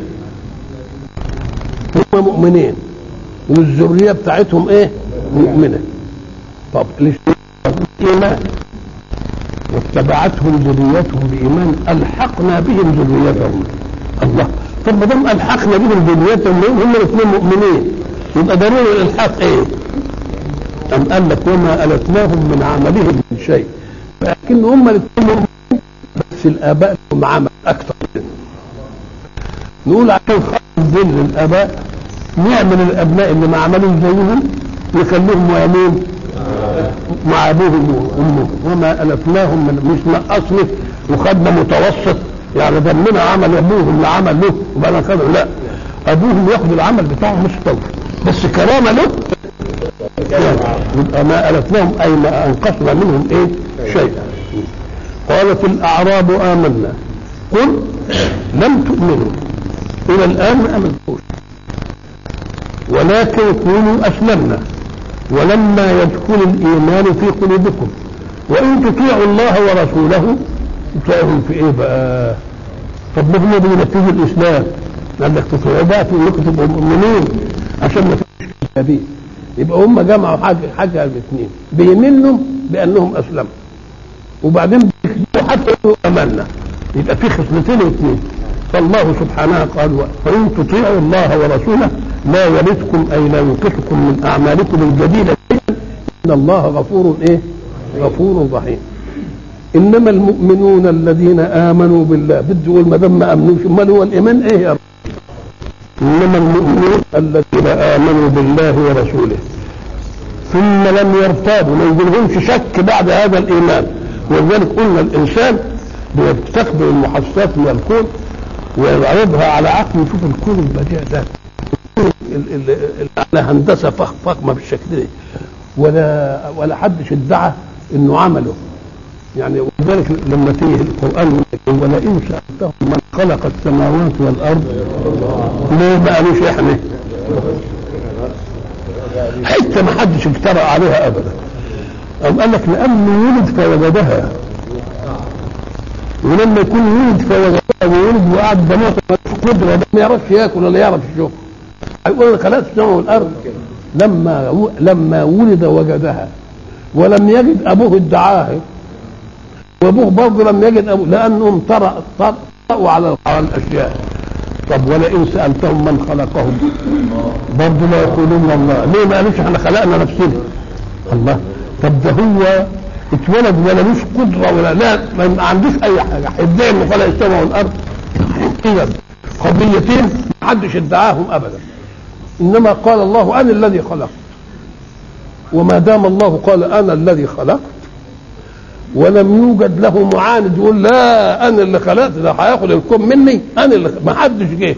هم مؤمنين والذرية بتاعتهم إيه؟ مؤمنة طب إيمان واتبعتهم ذريتهم بإيمان ألحقنا بهم ذريتهم الله طب ما دام ألحقنا بهم ذريتهم هم الاثنين مؤمنين يبقى ضروري الالحاق ايه ام قال لك وما التناهم من عملهم من شيء لكن هم الاثنين بس الاباء لهم عمل اكثر نقول عشان خاطر ذل الاباء نعمل الابناء اللي ما عملوش زيهم نخليهم ويمين مع ابوهم وامهم وما الفناهم من مش نقصنا وخدنا متوسط يعني ضمنا عمل ابوهم اللي عمل له وبقى خدوا لا ابوهم ياخد العمل بتاعهم مش طول بس كرامه له يبقى ما ألفناهم أي ما أنقصنا منهم إيه شيئا قالت الأعراب آمنا قل لم تؤمنوا إلى الآن ما آمنتوش ولكن قولوا أسلمنا ولما يدخل الإيمان في قلوبكم وإن تطيعوا الله ورسوله تطيعهم في إيه بقى طب ما هم بينفذوا الإسلام قال لك تطيعوا بقى في إنكم تبقوا مؤمنين عشان ما فيش كذابين يبقى هم جمعوا حاجه حاجه الاثنين بيمنوا بانهم اسلموا وبعدين بيكذبوا حتى يقولوا امنا يبقى في خصلتين اثنين فالله سبحانه قال وان تطيعوا الله ورسوله لا يلدكم اي لا ينقصكم من اعمالكم الجديده ان الله غفور ايه؟ غفور رحيم انما المؤمنون الذين امنوا بالله بده يقول ما دام ما امنوش امال هو الايمان ايه يا رب؟ انما المؤمنون الذين امنوا بالله ورسوله ثم لم يرتابوا ما يجيلهمش شك بعد هذا الايمان ولذلك قلنا الانسان بيستقبل المحسسات من الكون ويعرضها على عقله يشوف الكون البديع ده ال- ال- ال- على هندسه فخ فخمه بالشكل ده ولا ولا حدش ادعى انه عمله يعني ولذلك لما تيجي القران يقول لك ولئن سالتهم من خلق السماوات والارض ليه ما قالوش احنا حته ما حدش اجترأ عليها ابدا أم قال لك لانه ولد فوجدها ولما يكون ولد فوجدها وولد وقعد ده موت ملوش قدره ده ما يعرفش ياكل ولا يعرف يشوف هيقول انا خلقت السماء والارض لما و- لما ولد وجدها ولم يجد ابوه ادعاه وابوه برضه لم يجد ابوه لانهم طرأ طرأ- طرأوا على على الاشياء طب ولئن سالتهم من خلقهم برضه لا يقولون الله ليه ما قالوش احنا خلقنا نفسنا الله طب ده هو اتولد ولا لوش قدره ولا لا ما عندوش اي حاجه هيدعي انه خلق السماء والارض اذا قضيتين ما حدش ادعاهم ابدا انما قال الله انا الذي خلقت وما دام الله قال انا الذي خلقت ولم يوجد له معاند يقول لا انا اللي خلقت ده هياخد الكون مني انا اللي ما حدش جه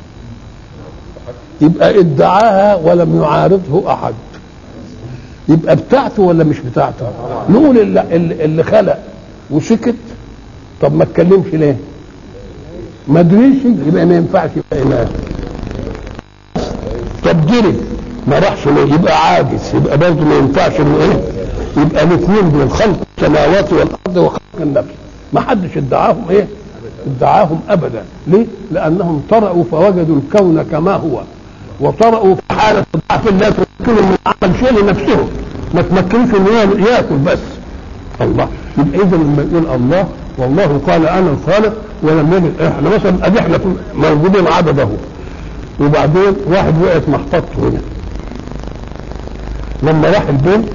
يبقى ادعاها ولم يعارضه احد يبقى بتاعته ولا مش بتاعته نقول اللي, اللي اللي خلق وسكت طب ما اتكلمش ليه ما ادريش يبقى ما ينفعش يبقى اله طب جري ما راحش ليه يبقى عاجز يبقى برضه ما ينفعش انه ايه يبقى الاثنين دول خلق السماوات والارض وخلق النفس ما حدش ادعاهم ايه ادعاهم ابدا ليه لانهم طرأوا فوجدوا الكون كما هو وطرأوا في حالة ضعف لا تمكنهم من عمل شيء لنفسهم ما تمكنوش انه ياكل بس الله يبقى اذا لما يقول الله والله قال انا الخالق ولم يجد احنا مثلا ادي احنا موجودين عدد اهو وبعدين واحد وقعت محطته هنا لما راح البيت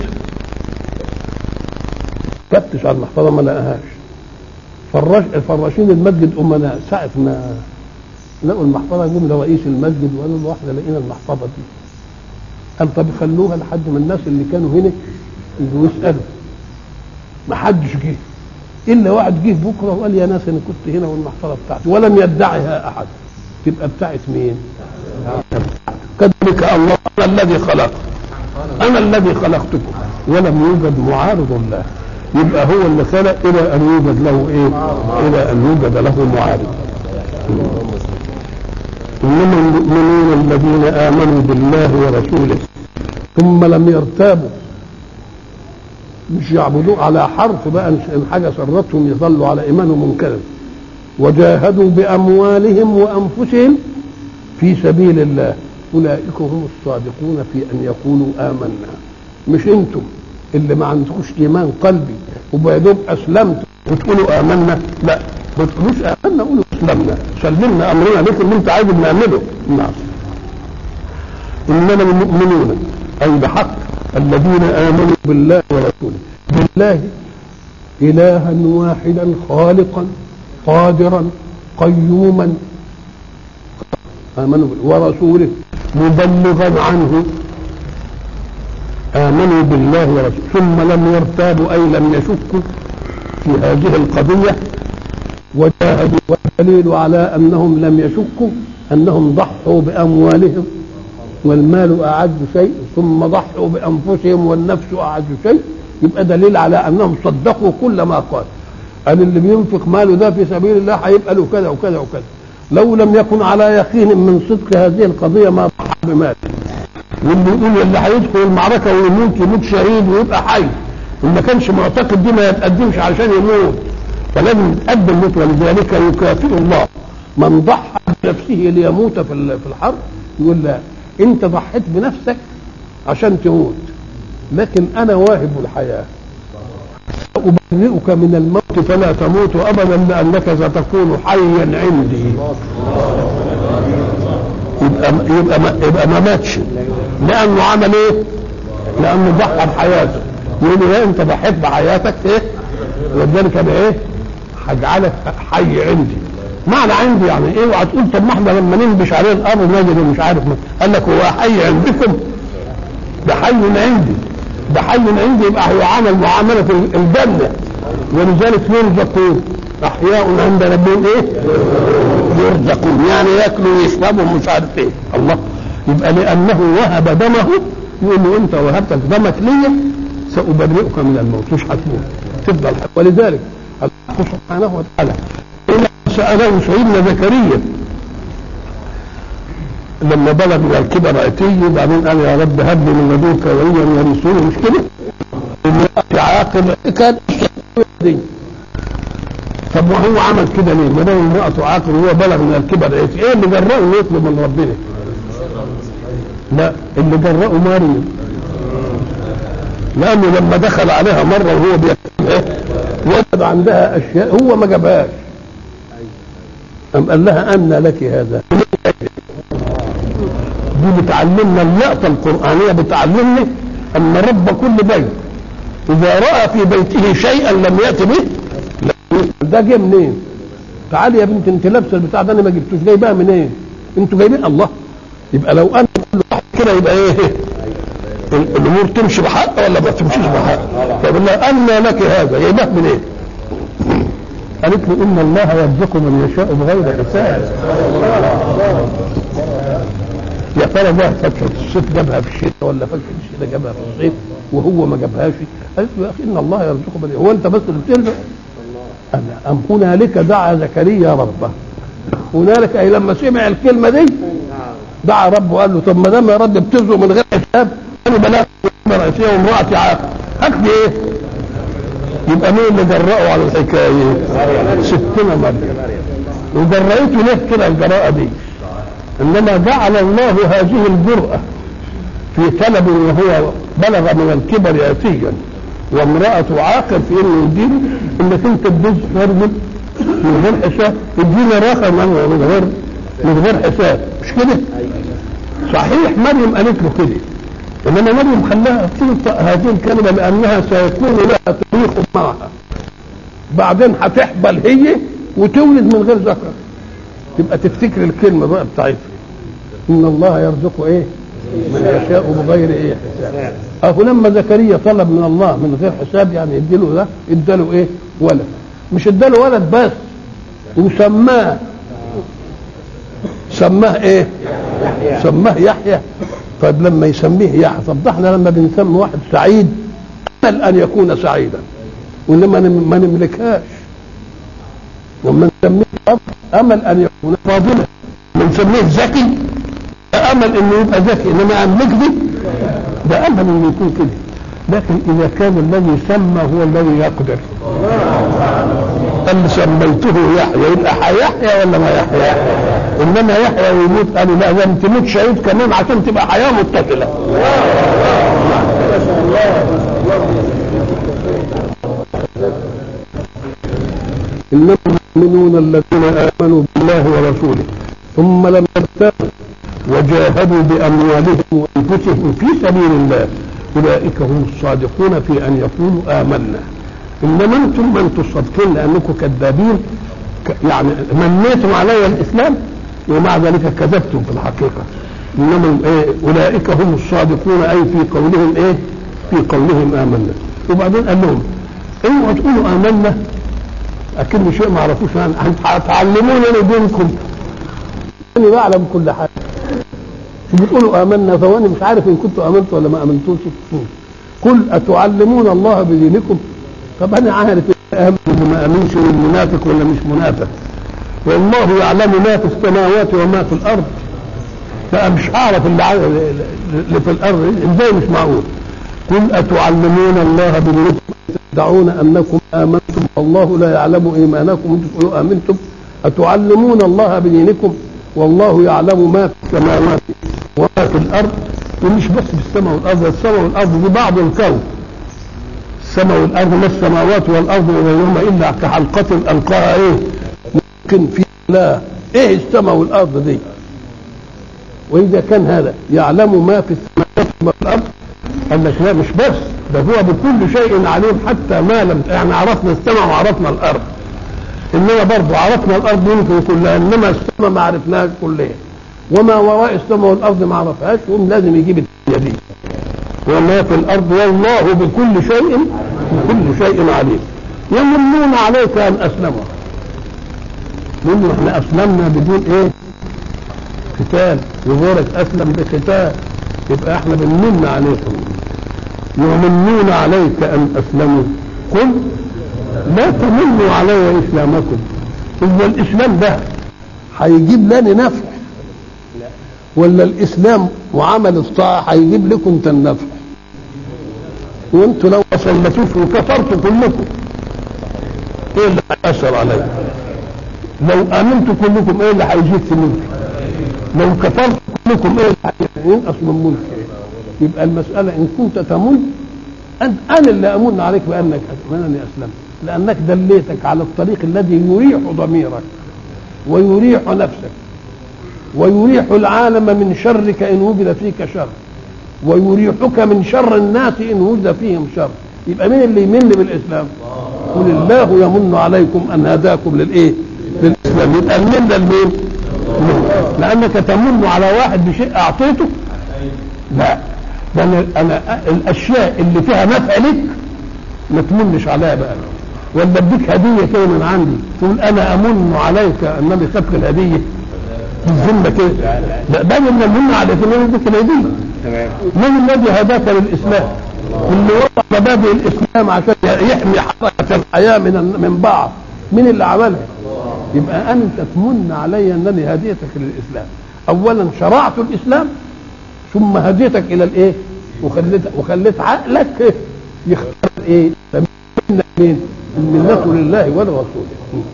فتش على المحفظه ما لقاهاش فراش فراشين المسجد امناء ساعه ما لقوا المحفظه جم لرئيس المسجد وقالوا له احنا لقينا المحفظه دي قال طب خلوها لحد ما الناس اللي كانوا هنا يجوا يسالوا ما حدش جه الا واحد جه بكره وقال يا ناس انا كنت هنا والمحفظه بتاعتي ولم يدعها احد تبقى بتاعت مين؟ كذلك الله انا الذي خلق انا الذي خلقتكم ولم يوجد معارض له يبقى هو اللي خلق الى ان يوجد له ايه؟ الى ان يوجد له معارض انما المؤمنون الذين امنوا بالله ورسوله ثم لم يرتابوا مش يعبدوه على حرف بقى ان حاجه سرتهم يظلوا على ايمانهم منكرا وجاهدوا باموالهم وانفسهم في سبيل الله اولئك هم الصادقون في ان يقولوا امنا مش انتم اللي ما عندكوش ايمان قلبي وبعدين اسلمت وتقولوا امنا لا ما تقولوش امنا قولوا اسلمنا سلمنا امرنا لكم اللي انت عايز نعمله نعم انما المؤمنون اي بحق الذين امنوا بالله ورسوله بالله الها واحدا خالقا قادرا قيوما امنوا بالله ورسوله مبلغا عنه امنوا بالله ورسوله ثم لم يرتابوا اي لم يشكوا في هذه القضيه وجاهدوا والدليل على انهم لم يشكوا انهم ضحوا باموالهم والمال اعز شيء ثم ضحوا بانفسهم والنفس اعز شيء يبقى دليل على انهم صدقوا كل ما قال قال اللي بينفق ماله ده في سبيل الله هيبقى له كذا وكذا وكذا لو لم يكن على يقين من صدق هذه القضيه ما ضحى بماله واللي يقول اللي هيدخل المعركه ويموت يموت شهيد ويبقى حي وما كانش معتقد دي ما يتقدمش عشان يموت فلازم يتقدم موت ولذلك يكافئ الله من ضحى بنفسه ليموت في في الحرب يقول لا انت ضحيت بنفسك عشان تموت لكن انا واهب الحياه أبرئك من الموت فلا تموت أبدا لأنك ستكون حيا عندي يبقى يبقى ما, يبقى ما ماتش لأنه عمل إيه؟ لأنه ضحى بحياته يقول له أنت ضحيت بحياتك إيه؟ ولذلك أنا إيه؟ هجعلك حي عندي معنى عندي يعني ايه وهتقول طب ما احنا لما ننبش عليه الارض نجد مش عارف ما. قال لك هو حي عندكم ده حي عندي ده حي عندي يبقى هو عمل معامله الجنه ولذلك يرزقون احياء عند ربهم ايه؟ يرزقون يعني ياكلوا ويشربوا ومش عارف ايه الله يبقى لانه وهب دمه يقول له انت وهبت دمك لي سابرئك من الموت مش هتموت تفضل حي. ولذلك الحق سبحانه وتعالى إن سأله سيدنا زكريا لما بلغ من الكبر اتي وبعدين قال يا رب هب لي من لدنك وليا يرثوني مش كده؟ امرأة عاقل كان دي طب وهو عمل كده ليه؟ ما دام امرأته عاقل وهو بلغ من الكبر اتي ايه اللي جرأه إنه يطلب من ربنا؟ لا اللي جرأه مريم لانه لما دخل عليها مره وهو بيكتب وجد عندها اشياء هو ما جابهاش أم قال لها أن لك هذا دي بتعلمنا اللقطة القرآنية بتعلمني أن رب كل بيت إذا رأى في بيته شيئا لم يأت به لم ده جه منين؟ تعالي يا بنت انت لابسه البتاع ده انا ما جبتوش جايبها منين؟ انتوا جايبين الله يبقى لو انا كل واحد كده يبقى ايه؟ الامور تمشي بحق ولا ما تمشيش بحق؟ فبقول لها ان لك هذا جايبها منين؟ قالت له ان الله يرزق من يشاء بغير حساب يا ترى ده فتحة الصيف جابها في الشتاء ولا فتحة الشتاء جابها في الصيف وهو ما جابهاش قالت له يا اخي ان الله يرزق من هو انت بس اللي بترزق أنا أم هنالك دعا زكريا ربه هنالك أي لما سمع الكلمة دي دعا ربه وقال له طب ما دام يا رب بترزق من غير حساب أنا بلاغ رأسية وامرأتي عاقل هكذا إيه؟ يبقى مين اللي جرأه على الحكاية؟ ستنا مريم وجرأته ليه كده الجراءة دي؟ إنما جعل الله هذه الجرأة في طلب وهو بلغ من الكبر آتيا وامرأة عاقل في انه يديني انك انت تدوس رجل من غير حساب اديني رقم من غير من غير حساب مش كده؟ صحيح مريم قالت له كده انما مريم خلاها تنطق هذه الكلمه لانها سيكون لها تاريخ معها بعدين هتحبل هي وتولد من غير ذكر تبقى تفتكر الكلمه بقى بتاعتها ان الله يرزق ايه؟ من يشاء بغير ايه حساب اهو لما زكريا طلب من الله من غير حساب يعني اديله ده اداله ايه ولد مش اداله ولد بس وسماه سماه ايه سماه يحيى طيب لما يسميه يحيى طب ده احنا لما بنسمي واحد سعيد امل ان يكون سعيدا وانما ما نملكهاش لما نسميه أب امل ان يكون فاضلا لما نسميه ذكي امل انه يبقى ذكي انما املك دي ده امل انه يكون كده لكن اذا كان الذي سمى هو الذي يقدر قال سميته يحيى يبقى هيحيى ولا ما يحيى انما يحيى ويموت قالوا لا لازم تموت شهيد كمان عشان تبقى حياه متصله انما المؤمنون الذين امنوا بالله ورسوله ثم لم يرتابوا وجاهدوا باموالهم وانفسهم في سبيل الله اولئك هم الصادقون في ان يقولوا امنا انما انتم ما انتم صادقين لانكم كذابين يعني منيتم علي الاسلام ومع ذلك كذبتم في الحقيقه انما إيه اولئك هم الصادقون اي في قولهم ايه في قولهم امنا وبعدين قال لهم اوعوا تقولوا امنا اكن شيء ما عرفوش هتعلموني دينكم انا بعلم كل حاجه بتقولوا امنا فوانا مش عارف ان كنتوا امنتوا ولا ما امنتوش قل اتعلمون الله بدينكم طب انا عارف امن وما امنش منافق ولا مش منافق والله يعلم ما في السماوات وما في الارض بقى مش هعرف اللي, اللي في الارض ازاي مش معقول قل اتعلمون الله بدينكم تدعون انكم امنتم والله لا يعلم ايمانكم انتم تقولوا امنتم اتعلمون الله بدينكم والله يعلم ما في السماوات وما في الارض ومش بس في السماء والارض السماء والارض دي بعض الكون السماء والارض ما السماوات والارض وبينهما الا كحلقه القاها ايه ممكن في لا ايه السماء والارض دي واذا كان هذا يعلم ما في السماوات وما في الارض قال لك لا مش بس ده هو بكل شيء عليم حتى ما لم يعني عرفنا السماء وعرفنا الارض انما برضه عرفنا الارض يمكن كلها انما السماء ما عرفناهاش كلها وما وراء السماء والارض ما عرفهاش يقوم لازم يجيب الدنيا دي وما في الارض والله بكل شيء بكل شيء عليم يمنون عليك ان اسلموا نقول له احنا اسلمنا بدون ايه قتال وغيرك اسلم بقتال يبقى احنا بنمن عليكم يمنون عليك ان اسلموا قل لا تمنوا علي اسلامكم هو الاسلام ده هيجيب لنا نفع ولا الاسلام وعمل الطاعه هيجيب لكم انت النفع وانتوا لو ما صليتوش وكفرتوا كلكم ايه اللي هيأثر عليكم لو امنتوا كلكم ايه اللي هيزيد في ملكي لو كفرتوا كلكم ايه اللي هينقص من ملكي يبقى المسألة إن كنت تمن أنت أنا اللي أمن عليك بأنك أنني أسلمت لأنك دليتك على الطريق الذي يريح ضميرك ويريح نفسك ويريح العالم من شرك إن وجد فيك شر ويريحك من شر الناس إن وجد فيهم شر يبقى مين اللي يمن بالإسلام قل الله يمن عليكم أن هداكم للإيه للإسلام يبقى المن ده لمين لأنك تمن على واحد بشيء أعطيته لا ده أنا, أنا الأشياء اللي فيها نفع لك ما تمنش عليها بقى ولا اديك هدية كده من عندي تقول أنا أمن عليك أنني خدت الهدية بالذمة كده لا بل من المن عليك أن اديك الهدية من الذي هداك للإسلام اللي وضع مبادئ الإسلام عشان يحمي حركة الحياة من من بعض مين اللي عملها يبقى أنت تمن علي أنني هديتك للإسلام أولا شرعت الإسلام ثم هديتك الى الايه وخليت وخليت عقلك يختار ايه مين الملة لله ولرسوله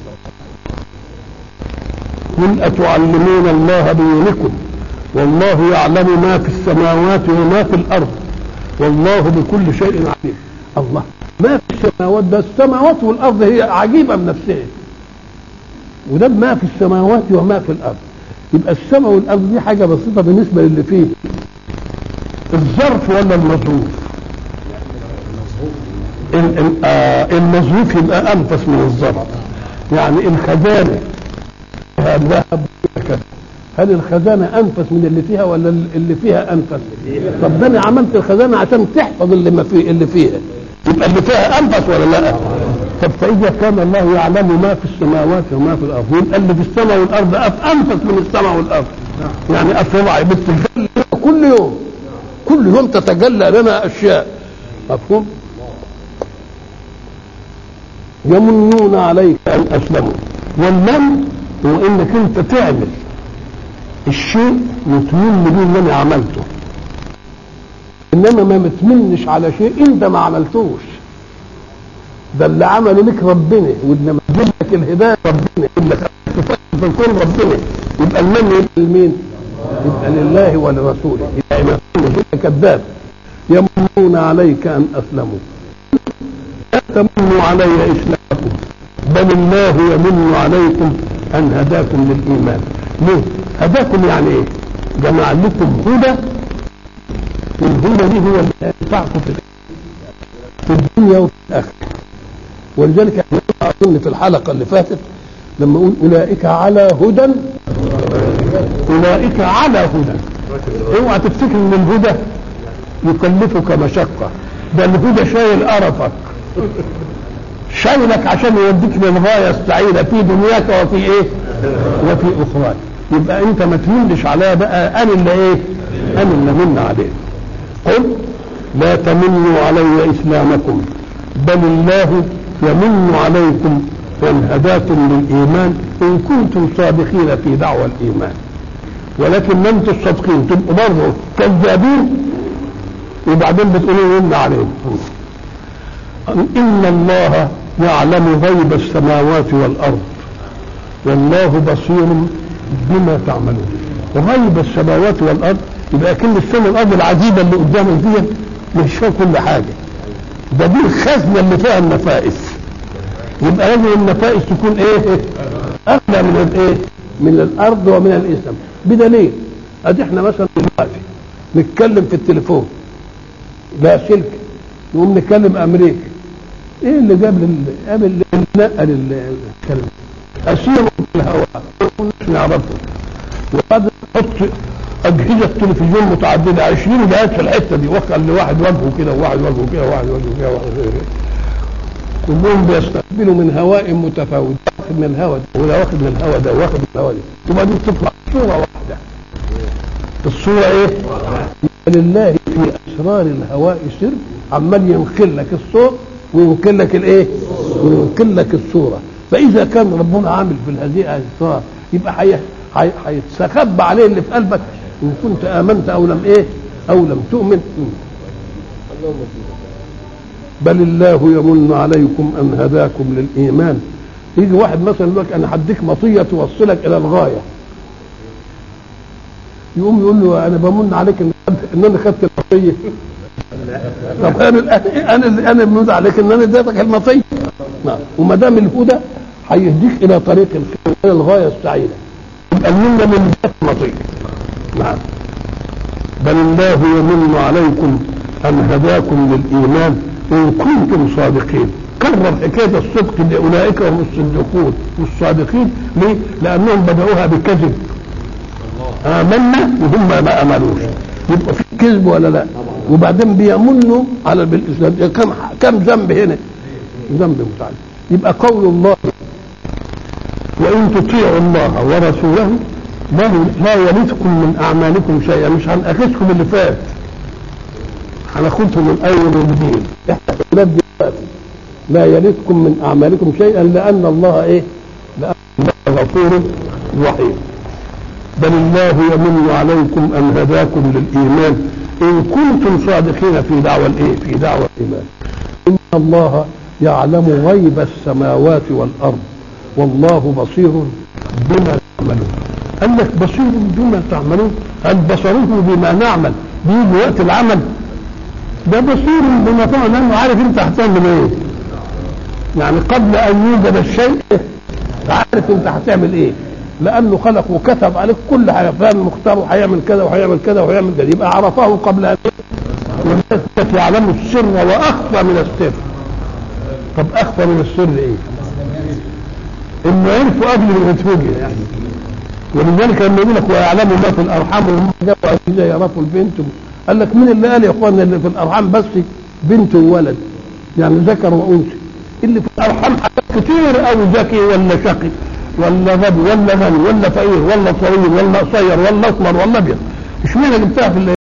قل أتعلمون الله بينكم والله يعلم ما في السماوات وما في الأرض والله بكل شيء عليم الله ما في السماوات ده السماوات والأرض هي عجيبة بنفسها وده ما في السماوات وما في الأرض يبقى السماء والأرض دي حاجة بسيطة بالنسبة للي فيه الظرف ولا المظروف المظروف يبقى انفس من الظرف يعني الخزانه فيها الذهب كذا هل الخزانه انفس من اللي فيها ولا اللي فيها انفس طب ده انا عملت الخزانه عشان تحفظ اللي ما في اللي فيها يبقى اللي فيها انفس ولا لا طب فاذا كان الله يعلم ما في السماوات وما في الارض يبقى اللي في السماء والارض انفس من السماء والارض يعني افرع بتتجلى كل يوم كل يوم تتجلى لنا اشياء مفهوم يمنون عليك ان اسلموا والمن هو انك انت تعمل الشيء وتمن به اللي انا عملته انما ما متمنش على شيء انت ما عملتوش ده اللي عمله لك ربنا وانما جاب لك الهدايه ربنا اللي خلقك في الكون ربنا يبقى المن يبقى لمين؟ يبقى لله ولرسوله يبقى امام كذاب يمنون عليك ان اسلموا لا تمنوا علي اسلامكم بل الله يمن عليكم ان هداكم للايمان ليه؟ هداكم يعني ايه؟ جمع لكم هدى والهدى دي هو اللي ينفعكم في في الدنيا وفي الاخره ولذلك احنا اظن في الحلقه اللي فاتت لما اقول اولئك على هدى اولئك على هدى اوعى تفتكر ان الهدى يكلفك مشقه ده الهدى شايل قرفك شايلك عشان يوديك للغايه السعيده في دنياك وفي ايه؟ وفي اخراك يبقى انت ما تمنش عليها بقى انا اللي ايه؟ انا اللي من عليه قل لا تمنوا علي اسلامكم بل الله يمن عليكم ان هداكم للايمان ان كنتم صادقين في دعوى الايمان ولكن لم تصدقين تبقوا برضه كذابين وبعدين بتقولوا يمن عليهم ان الله يعلم غيب السماوات والارض والله بصير بما تعملون غيب السماوات والارض يبقى كل السماء والارض العجيبه اللي قدامك دي مش فيها كل حاجه ده دي الخزنه اللي فيها النفائس يبقى لازم النفائس تكون ايه اغلى من الايه من الارض ومن الاسم بدليل ادي احنا مثلا دلوقتي نتكلم في التليفون لا سلك نقوم نتكلم امريكا ايه اللي جاب لل... قابل اللي نقل الكلام اسيروا في الهواء مش نعرفه وبعد نحط اجهزه تلفزيون متعدده 20 جهاز في الحته دي وخلي واحد وجهه كده وواحد وجهه كده وواحد وجهه كده وواحد وجهه كده كلهم بيستقبلوا من هواء متفاوت واخد من الهوا ده وده واخد من الهوا ده واخد من الهوا ده وبعدين تطلع صوره واحده الصوره ايه؟ لله في اسرار الهواء سر عمال ينقل لك الصوت وينقل لك الايه؟ وينقل لك الصوره فاذا كان ربنا عامل في هذه الاسرار يبقى حي- حي- هيتستخبى عليه اللي في قلبك ان كنت امنت او لم ايه؟ او لم تؤمن بل الله يمن عليكم ان هداكم للايمان يجي واحد مثلا يقول لك انا هديك مطيه توصلك الى الغايه يقوم يقول له انا بمن عليك ان ان انا خدت المطيه طب انا انا انا بمن عليك ان انا اديتك المطيه نعم وما دام الهدى هيهديك الى طريق الخير الى الغايه السعيده يبقى المنه من ذات المطيه نعم بل الله يمن عليكم ان هداكم للايمان ان كنتم صادقين كرر حكايه الصدق لاولئك هم الصديقون والصادقين ليه؟ لانهم بداوها بكذب امنا وهم ما امنوش يبقى في كذب ولا لا وبعدين بيمنوا على بالاسلام كم كم ذنب هنا ذنب متعدد يبقى قول الله وان تطيعوا الله ورسوله لا لا يلدكم من اعمالكم شيئا مش هنأخذكم اللي فات هناخدهم من اول وجديد احنا اولاد دلوقتي لا يلدكم من اعمالكم شيئا لان الله ايه؟ لان الله غفور رحيم بل الله يمن عليكم ان هداكم للايمان ان كنتم صادقين في دعوى الايه؟ في دعوى الايمان. ان الله يعلم غيب السماوات والارض والله بصير بما تعملون. قال لك بصير بما تعملون هل بصره بما نعمل بيجي وقت العمل ده بصير بما تعمل لانه عارف انت هتعمل ايه. يعني قبل ان يوجد الشيء عارف انت هتعمل ايه. لانه خلق وكتب عليك كل حاجه فلان مختار وهيعمل كذا وهيعمل كذا وهيعمل كذا يبقى عرفه قبل ان والناس يعلم السر واخفى من السر طب اخفى من السر ايه؟ انه عرفوا قبل ما يتوجد يعني ولذلك لما يقول لك ويعلم ما في الارحام وهم جابوا عزيزه يعرفوا البنت قال لك مين اللي قال يا اخوانا اللي في الارحام بس بنت وولد يعني ذكر وانثى اللي في الارحام حاجات كتير قوي ذكي ولا شقي ولا غبي ولا غني ولا فقير ولا طويل ولا قصير ولا اسمر ولا ابيض اشمعنى جبتها في